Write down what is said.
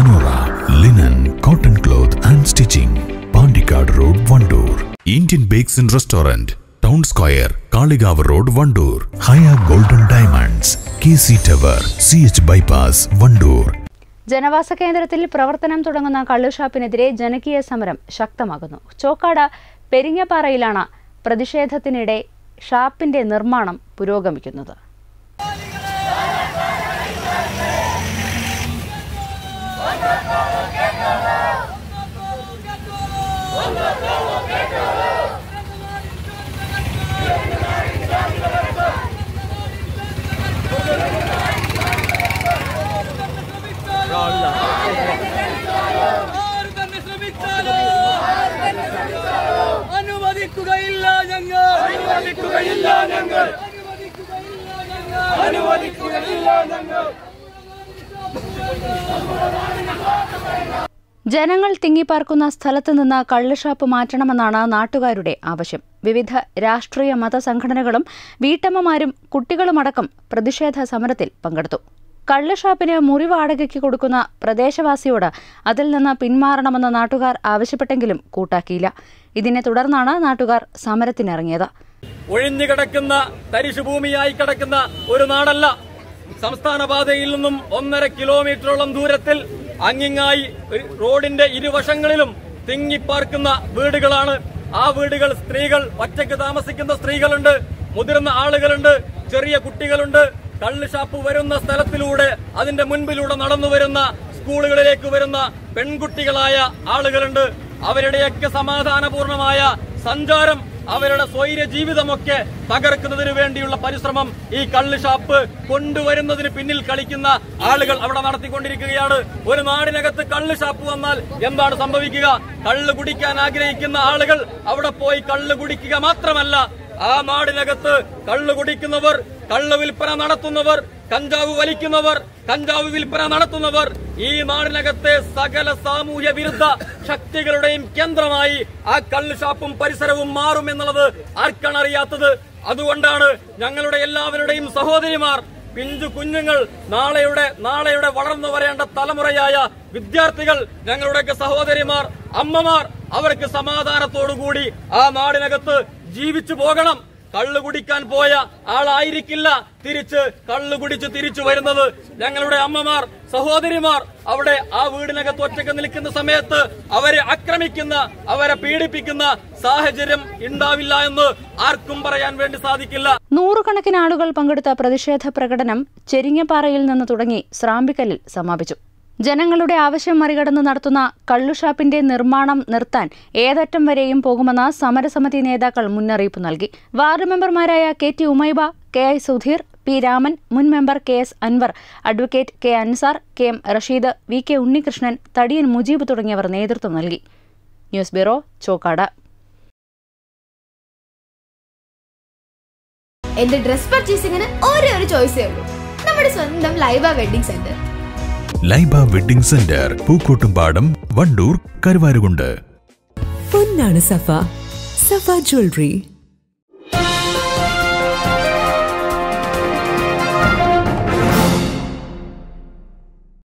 മനോറ linen cotton cloth and stitching Pandikkad road Wandoor Indian bakes and restaurant town square Kalikavu road Wandoor Haya golden diamonds K C tower C H bypass Wandoor ജനവാസ കേന്ദ്രത്തിൽ പ്രവർത്തനം തുടങ്ങുന്ന കള്ളുഷാപ്പിനെതിരെ ജനകീയ സമരം ശക്തമാകുന്നു ചോക്കാട് പെരിങ്ങപ്പാറയിലാണ് പ്രതിഷേധത്തിനിടെ ഷാപ്പിന്റെ നിർമ്മാണം പുരോഗമിക്കുന്നത് ആര് തന്നെ ശ്രമിച്ചാലോ അനുവദിക്കുകയില്ല ഞങ്ങൾ അനുവദിക്കുകയില്ല ഞങ്ങൾ അനുവദിക്കുകയില്ല ഞങ്ങൾ ജനങ്ങൾ തിങ്ങിപ്പാർക്കുന്ന സ്ഥലത്ത് നിന്ന് കള്ളുഷാപ്പ് മാറ്റണമെന്നാണ് നാട്ടുകാരുടെ ആവശ്യം വിവിധ രാഷ്ട്രീയ മതസംഘടനകളും വീട്ടമ്മമാരും കുട്ടികളുമടക്കം പ്രതിഷേധ സമരത്തിൽ പങ്കെടുത്തു കള്ളുഷാപ്പിന് മുറി വാടകയ്ക്ക് കൊടുക്കുന്ന പ്രദേശവാസിയോട് അതിൽ നിന്ന് പിന്മാറണമെന്ന് നാട്ടുകാർ ആവശ്യപ്പെട്ടെങ്കിലും കൂട്ടാക്കിയില്ല ഇതിനെ തുടർന്നാണ് നാട്ടുകാർ സമരത്തിനിറങ്ങിയത് ഒഴിഞ്ഞുകിടക്കുന്ന തരിശുഭൂമിയായി കിടക്കുന്ന ഒരു നാടല്ല സംസ്ഥാന പാതയിൽ നിന്നും ഒന്നര കിലോമീറ്ററോളം ദൂരത്തിൽ അങ്ങിങ്ങായി ഒരു റോഡിന്റെ ഇരുവശങ്ങളിലും തിങ്ങിപ്പാർക്കുന്ന വീടുകളാണ് ആ വീടുകൾ സ്ത്രീകൾ ഒറ്റയ്ക്ക് താമസിക്കുന്ന സ്ത്രീകളുണ്ട് മുതിർന്ന ആളുകളുണ്ട് ചെറിയ കുട്ടികളുണ്ട് കള്ള് ഷാപ്പ് വരുന്ന സ്ഥലത്തിലൂടെ അതിന്റെ മുൻപിലൂടെ നടന്നു വരുന്ന സ്കൂളുകളിലേക്ക് വരുന്ന പെൺകുട്ടികളായ ആളുകളുണ്ട് അവരുടെയൊക്കെ സമാധാനപൂർണമായ സഞ്ചാരം അവരുടെ സ്വൈര ജീവിതമൊക്കെ തകർക്കുന്നതിന് വേണ്ടിയുള്ള പരിശ്രമം ഈ കള്ള് ഷാപ്പ് കൊണ്ടുവരുന്നതിന് പിന്നിൽ കളിക്കുന്ന ആളുകൾ അവിടെ നടത്തിക്കൊണ്ടിരിക്കുകയാണ് ഒരു നാടിനകത്ത് കള്ള് ഷാപ്പ് വന്നാൽ എന്താണ് സംഭവിക്കുക കള്ള് കുടിക്കാൻ ആഗ്രഹിക്കുന്ന ആളുകൾ അവിടെ പോയി കള്ള് കുടിക്കുക മാത്രമല്ല ആ നാടിനകത്ത് കള്ള് കുടിക്കുന്നവർ കള്ള് വിൽപ്പന നടത്തുന്നവർ കഞ്ചാവ് വലിക്കുന്നവർ കഞ്ചാവ് വിൽപ്പന നടത്തുന്നവർ ഈ നാടിനകത്തെ സകല സാമൂഹ്യ വിരുദ്ധ ശക്തികളുടെയും കേന്ദ്രമായി ആ കള്ള് ഷാപ്പും പരിസരവും മാറും എന്നുള്ളത് ആർക്കാണ് അറിയാത്തത് അതുകൊണ്ടാണ് ഞങ്ങളുടെ എല്ലാവരുടെയും സഹോദരിമാർ പിഞ്ചു കുഞ്ഞുങ്ങൾ നാളെയുടെ നാളെയുടെ വളർന്നു വരേണ്ട തലമുറയായ വിദ്യാർത്ഥികൾ ഞങ്ങളുടെയൊക്കെ സഹോദരിമാർ അമ്മമാർ അവർക്ക് സമാധാനത്തോടുകൂടി ആ നാടിനകത്ത് ജീവിച്ചു പോകണം കള്ളു കുടിക്കാൻ പോയ ആളായിരിക്കില്ല തിരിച്ച് കള്ളു കുടിച്ച് തിരിച്ചു വരുന്നത് ഞങ്ങളുടെ അമ്മമാർ സഹോദരിമാർ അവിടെ ആ വീടിനകത്ത് ഒറ്റയ്ക്ക് നിൽക്കുന്ന സമയത്ത് അവരെ ആക്രമിക്കുന്ന അവരെ പീഡിപ്പിക്കുന്ന സാഹചര്യം ഉണ്ടാവില്ല എന്ന് ആർക്കും പറയാൻ വേണ്ടി സാധിക്കില്ല നൂറുകണക്കിന് ആളുകൾ പങ്കെടുത്ത പ്രതിഷേധ പ്രകടനം ചെരിങ്ങപ്പാറയിൽ നിന്ന് തുടങ്ങി സ്രാമ്പിക്കലിൽ സമാപിച്ചു ജനങ്ങളുടെ ആവശ്യം മറികടന്ന് നടത്തുന്ന കള്ളുഷാപ്പിന്റെ നിർമ്മാണം നിർത്താൻ ഏതറ്റം വരെയും പോകുമെന്ന് സമരസമിതി നേതാക്കൾ മുന്നറിയിപ്പ് നൽകി വാർഡ് മെമ്പർമാരായ K T Umaiba K I Sudheer P Raman മുൻ member K S Anwar advocate K Ansar K M Rasheed V K Unnikrishnan Thadiyan Mujeeb തുടങ്ങിയവർ നേതൃത്വം നൽകി ന്യൂസ് ബ്യൂറോ ചോക്കാട് എന്റെ ഡ്രസ് പർച്ചേസിംഗിന് ഒരേ ഒരു ചോയ്സേ ഉള്ളൂ നമ്മുടെ സ്വന്തം Laiba wedding centre Laiba wedding centre Pookkottumpadam Wandoor Karuvarakundu പൊന്നാണ് സഫ സഫ ജ്വല്ലറി